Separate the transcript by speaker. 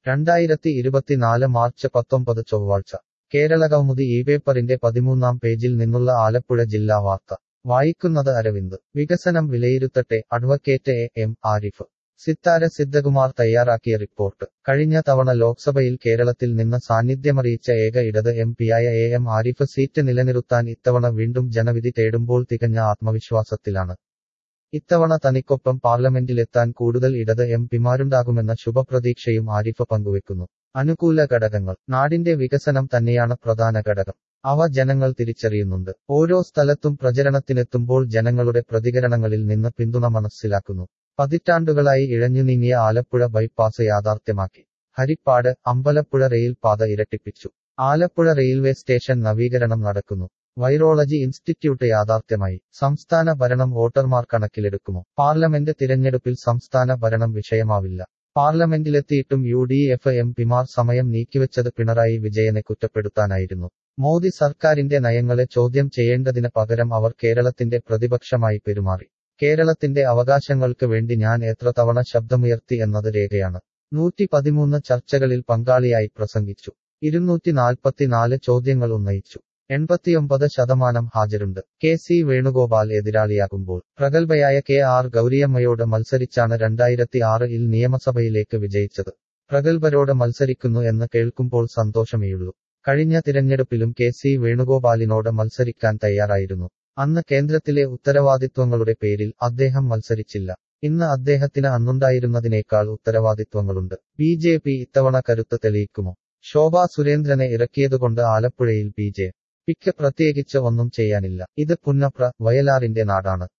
Speaker 1: രണ്ടായിരത്തി ഇരുപത്തിനാല് മാർച്ച് പത്തൊമ്പത് ചൊവ്വാഴ്ച കേരളകൗമുദി ഈ പേപ്പറിന്റെ പതിമൂന്നാം പേജിൽ നിന്നുള്ള ആലപ്പുഴ ജില്ലാ വാർത്ത വായിക്കുന്നത് അരവിന്ദ് വികസനം വിലയിരുത്തട്ടെ advocate A M Arif Sithara Sidhakumar തയ്യാറാക്കിയ റിപ്പോർട്ട് കഴിഞ്ഞ തവണ ലോക്സഭയിൽ കേരളത്തിൽ നിന്ന് സാന്നിധ്യമറിയിച്ച ഏക ഇടത് എം പിയായ എ എം ആരിഫ് സീറ്റ് നിലനിർത്താൻ ഇത്തവണ വീണ്ടും ജനവിധി തേടുമ്പോൾ തികഞ്ഞ ആത്മവിശ്വാസത്തിലാണ് ഇത്തവണ തനിക്കൊപ്പം പാർലമെന്റിലെത്താൻ കൂടുതൽ ഇടത് എം പിമാരുണ്ടാകുമെന്ന ശുഭപ്രതീക്ഷയും ആരിഫ് പങ്കുവെക്കുന്നു അനുകൂല ഘടകങ്ങൾ നാടിന്റെ വികസനം തന്നെയാണ് പ്രധാന ഘടകം അവ ജനങ്ങൾ തിരിച്ചറിയുന്നുണ്ട് ഓരോ സ്ഥലത്തും പ്രചരണത്തിനെത്തുമ്പോൾ ജനങ്ങളുടെ പ്രതികരണങ്ങളിൽ നിന്ന് പിന്തുണ മനസ്സിലാക്കുന്നു പതിറ്റാണ്ടുകളായി ഇഴഞ്ഞുനീങ്ങിയ ആലപ്പുഴ ബൈപ്പാസ് യാഥാർത്ഥ്യമാക്കി ഹരിപ്പാട് അമ്പലപ്പുഴ റെയിൽ പാത ഇരട്ടിപ്പിച്ചു ആലപ്പുഴ റെയിൽവേ സ്റ്റേഷൻ നവീകരണം നടക്കുന്നു വൈറോളജി ഇൻസ്റ്റിറ്റ്യൂട്ട് യാഥാർത്ഥ്യമായി സംസ്ഥാന ഭരണം വോട്ടർമാർ കണക്കിലെടുക്കുമോ പാർലമെന്റ് തിരഞ്ഞെടുപ്പിൽ സംസ്ഥാന ഭരണം വിഷയമാവില്ല പാർലമെന്റിലെത്തിയിട്ടും യു ഡി എഫ് എം പിമാർ സമയം നീക്കിവെച്ചത് പിണറായി വിജയനെ കുറ്റപ്പെടുത്താനായിരുന്നു മോദി സർക്കാരിന്റെ നയങ്ങളെ ചോദ്യം ചെയ്യേണ്ടതിന് പകരം അവർ കേരളത്തിന്റെ പ്രതിപക്ഷമായി പെരുമാറി കേരളത്തിന്റെ അവകാശങ്ങൾക്ക് വേണ്ടി ഞാൻ എത്ര തവണ ശബ്ദമുയർത്തി എന്നത് രേഖയാണ് നൂറ്റി പതിമൂന്ന് ചർച്ചകളിൽ പങ്കാളിയായി പ്രസംഗിച്ചു ഇരുന്നൂറ്റി നാൽപ്പത്തിനാല് ചോദ്യങ്ങൾ ഉന്നയിച്ചു എൺപത്തിയൊമ്പത് ശതമാനം ഹാജരുണ്ട് കെ സി വേണുഗോപാൽ എതിരാളിയാകുമ്പോൾ പ്രഗത്ഭയായ കെ ആർ ഗൗരിയമ്മയോട് മത്സരിച്ചാണ് രണ്ടായിരത്തി ആറിൽ നിയമസഭയിലേക്ക് വിജയിച്ചത് പ്രഗത്ഭരോട് മത്സരിക്കുന്നു എന്ന് കേൾക്കുമ്പോൾ സന്തോഷമേയുള്ളൂ കഴിഞ്ഞ തിരഞ്ഞെടുപ്പിലും കെ സി വേണുഗോപാലിനോട് മത്സരിക്കാൻ തയ്യാറായിരുന്നു അന്ന് കേന്ദ്രത്തിലെ ഉത്തരവാദിത്വങ്ങളുടെ പേരിൽ അദ്ദേഹം മത്സരിച്ചില്ല ഇന്ന് അദ്ദേഹത്തിന് അന്നുണ്ടായിരുന്നതിനേക്കാൾ ഉത്തരവാദിത്വങ്ങളുണ്ട് ബി ജെ പി ഇത്തവണ കരുത്ത് തെളിയിക്കുമോ ശോഭാ സുരേന്ദ്രനെ ഇറക്കിയതുകൊണ്ട് ആലപ്പുഴയിൽ ബി ജെ പിക്ക് പ്രത്യേകിച്ച് ഒന്നും ചെയ്യാനില്ല ഇത് പുന്നപ്ര വയലാറിന്റെ നാടാണ്